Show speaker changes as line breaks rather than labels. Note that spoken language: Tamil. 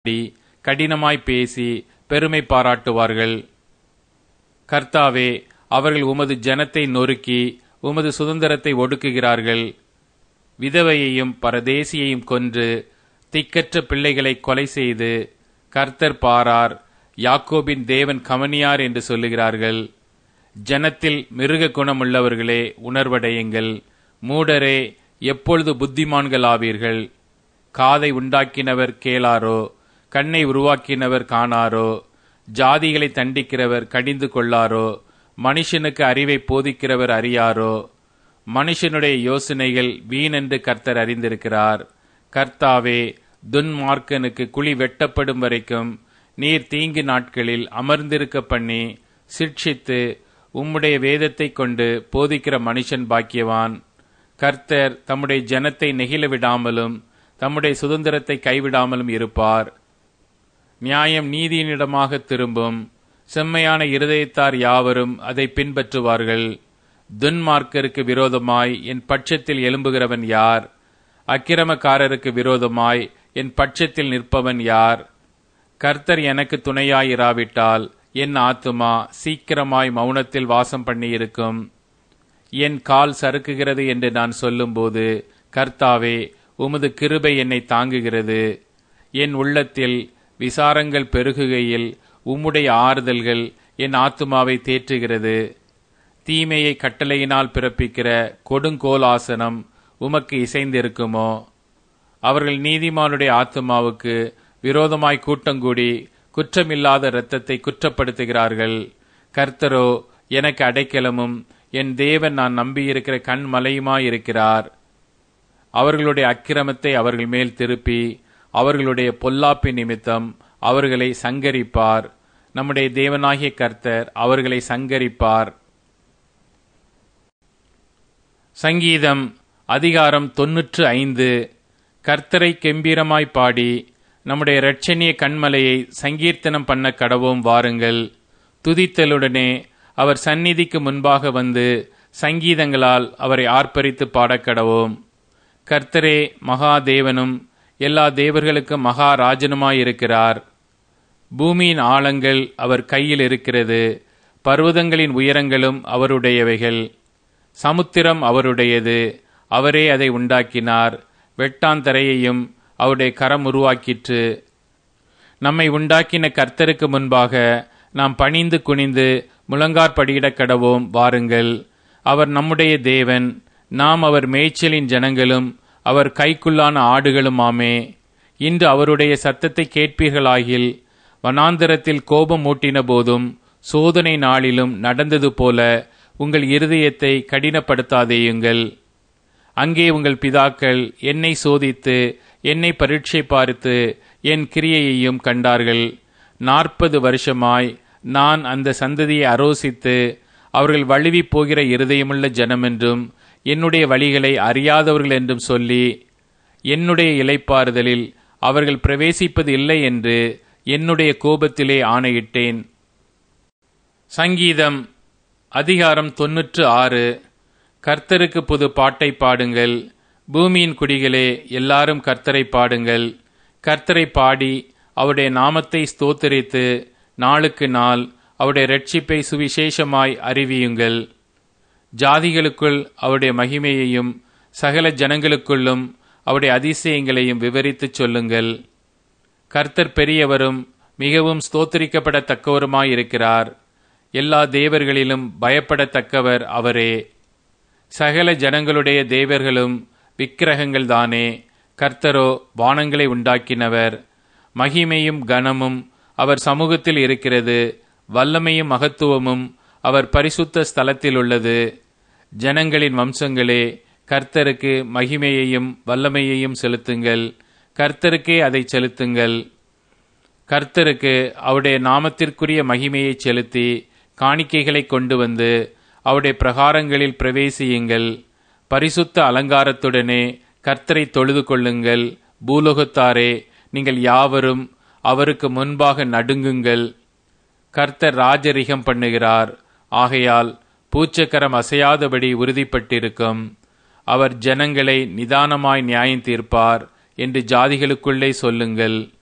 பாடி கடினமாய் பேசி பெருமை பாராட்டுவார்கள் கர்த்தாவே அவர்கள் உமது ஜனத்தை நொறுக்கி உமது சுதந்திரத்தை ஒடுக்குகிறார்கள் விதவையையும் பரதேசியையும் கொன்று திக்கற்ற பிள்ளைகளை கொலை செய்து கர்த்தர் பாரார் யாக்கோபின் தேவன் கமனியார் என்று சொல்லுகிறார்கள் ஜனத்தில் மிருக குணமுள்ளவர்களே உணர்வடையுங்கள் மூடரே எப்பொழுது புத்திமான்கள் ஆவீர்கள் காதை உண்டாக்கினவர் கேளாரோ கண்ணை உருவாக்கினவர் காணாரோ ஜாதிகளை தண்டிக்கிறவர் கடிந்து கொள்ளாரோ மனுஷனுக்கு அறிவை போதிக்கிறவர் அறியாரோ மனுஷனுடைய யோசனைகள் வீணென்று கர்த்தர் அறிந்திருக்கிறார் கர்த்தாவே துன்மார்க்கனுக்கு குழி வெட்டப்படும் வரைக்கும் நீர் தீங்கு நாட்களில் அமர்ந்திருக்க பண்ணி சிட்சித்து உம்முடைய வேதத்தை கொண்டு போதிக்கிற மனுஷன் பாக்கியவான் கர்த்தர் தம்முடைய ஜனத்தை நெகிழ விடாமலும் தம்முடைய சுதந்திரத்தை கைவிடாமலும் இருப்பார் நியாயம் நீதியினிடமாக திரும்பும் செம்மையான இருதயத்தார் யாவரும் அதை பின்பற்றுவார்கள் துன்மார்க்கருக்கு விரோதமாய் என் பட்சத்தில் எழும்புகிறவன் யார் அக்கிரமக்காரருக்கு விரோதமாய் என் பட்சத்தில் நிற்பவன் யார் கர்த்தர் எனக்கு துணையாயிராவிட்டால் என் ஆத்துமா சீக்கிரமாய் மௌனத்தில் வாசம் பண்ணியிருக்கும் என் கால் சறுக்குகிறது என்று நான் சொல்லும்போது கர்த்தாவே உமது கிருபை என்னை தாங்குகிறது என் உள்ளத்தில் விசாரங்கள் பெருகுகையில் உம்முடைய ஆறுதல்கள் என் ஆத்துமாவை தேற்றுகிறது தீமையை கட்டளையினால் பிறப்பிக்கிற கொடுங்கோல் ஆசனம் உமக்கு இசைந்திருக்குமோ அவர்கள் நீதிமானுடைய ஆத்துமாவுக்கு விரோதமாய் கூட்டங்கூடி குற்றமில்லாத இரத்தத்தை குற்றப்படுத்துகிறார்கள் கர்த்தரோ எனக்கு அடைக்கலமும் என் தேவன் நான் நம்பியிருக்கிற கண்மலையுமாயிருக்கிறார் அவர்களுடைய அக்கிரமத்தை அவர்கள் மேல் திருப்பி அவர்களுடைய பொல்லாப்பி நிமித்தம் அவர்களை சங்கரிப்பார் நம்முடைய தேவனாகிய கர்த்தர் அவர்களை சங்கரிப்பார் சங்கீதம் அதிகாரம் தொன்னூற்று ஐந்து கர்த்தரை கெம்பீரமாய் பாடி நம்முடைய இரட்சணிய கண்மலையை சங்கீர்த்தனம் பண்ண கடவோம் வாருங்கள் துதித்தலுடனே அவர் சந்நிதிக்கு முன்பாக வந்து சங்கீதங்களால் அவரை ஆர்ப்பரித்து பாடக்கடவோம் கர்த்தரே மகாதேவனும் எல்லா தேவர்களுக்கும் மகாராஜனுமாயிருக்கிறார் பூமியின் ஆழங்கள் அவர் கையில் இருக்கிறது பர்வதங்களின் உயரங்களும் அவருடையவைகள் சமுத்திரம் அவருடையது அவரே அதை உண்டாக்கினார் வெட்டாந்தரையையும் அவருடைய கரம் உருவாக்கிற்று நம்மை உண்டாக்கின கர்த்தருக்கு முன்பாக நாம் பணிந்து குனிந்து முழங்கார்படியிடக் கடவோம் வாருங்கள் அவர் நம்முடைய தேவன் நாம் அவர் மேய்ச்சலின் ஜனங்களும் அவர் கைக்குள்ளான ஆடுகளுமாமே இன்று அவருடைய சத்தத்தை கேட்பீர்களாகில் வனாந்தரத்தில் கோபம் மூட்டின போதும் சோதனை நாளிலும் நடந்தது போல உங்கள் இருதயத்தை கடினப்படுத்தாதேயுங்கள் அங்கே உங்கள் பிதாக்கள் என்னை சோதித்து என்னை பரீட்சை பார்த்து என் கிரியையையும் கண்டார்கள் நாற்பது வருஷமாய் நான் அந்த சந்ததியை அரோசித்து அவர்கள் வழுவி போகிற இருதயமுள்ள ஜனமென்றும் என்னுடைய வழிகளை அறியாதவர்கள் என்றும் சொல்லி என்னுடைய இலைப்பாறுதலில் அவர்கள் பிரவேசிப்பது இல்லை என்று என்னுடைய கோபத்திலே ஆணையிட்டேன் சங்கீதம் அதிகாரம் தொன்னூற்று ஆறு கர்த்தருக்கு புது பாட்டை பாடுங்கள் பூமியின் குடிகளே எல்லாரும் கர்த்தரை பாடுங்கள் கர்த்தரை பாடி அவருடைய நாமத்தை ஸ்தோத்தரித்து நாளுக்கு நாள் அவருடைய ரட்சிப்பை சுவிசேஷமாய் அறிவியுங்கள் ஜாதிகளுக்குள் அவருடைய மகிமையையும் சகல ஜனங்களுக்குள்ளும் அவருடைய அதிசயங்களையும் விவரித்துச் சொல்லுங்கள் கர்த்தர் பெரியவரும் மிகவும் ஸ்தோத்தரிக்கப்படத்தக்கவருமாயிருக்கிறார் எல்லா தேவர்களிலும் பயப்படத்தக்கவர் அவரே சகல ஜனங்களுடைய தேவர்களும் விக்கிரகங்கள் தானே கர்த்தரோ வானங்களை உண்டாக்கினவர் மகிமையும் கனமும் அவர் சமூகத்தில் இருக்கிறது வல்லமையும் மகத்துவமும் அவர் பரிசுத்த ஸ்தலத்தில் உள்ளது ஜனங்களின் வம்சங்களே கர்த்தருக்கு மகிமையையும் வல்லமையையும் செலுத்துங்கள் கர்த்தருக்கே அதை செலுத்துங்கள் கர்த்தருக்கு அவருடைய நாமத்திற்குரிய மகிமையை செலுத்தி காணிக்கைகளை கொண்டு வந்து அவருடைய பிரகாரங்களில் பிரவேசியுங்கள் பரிசுத்த அலங்காரத்துடனே கர்த்தரை தொழுது கொள்ளுங்கள் பூலோகத்தாரே நீங்கள் யாவரும் அவருக்கு முன்பாக நடுங்குங்கள் கர்த்தர் ராஜரிகம் பண்ணுகிறார் ஆகையால் பூச்சக்கரம் அசையாதபடி உறுதிப்பட்டிருக்கும் அவர் ஜனங்களை நிதானமாய் நியாயம் தீர்ப்பார் என்று ஜாதிகளுக்குள்ளே சொல்லுங்கள்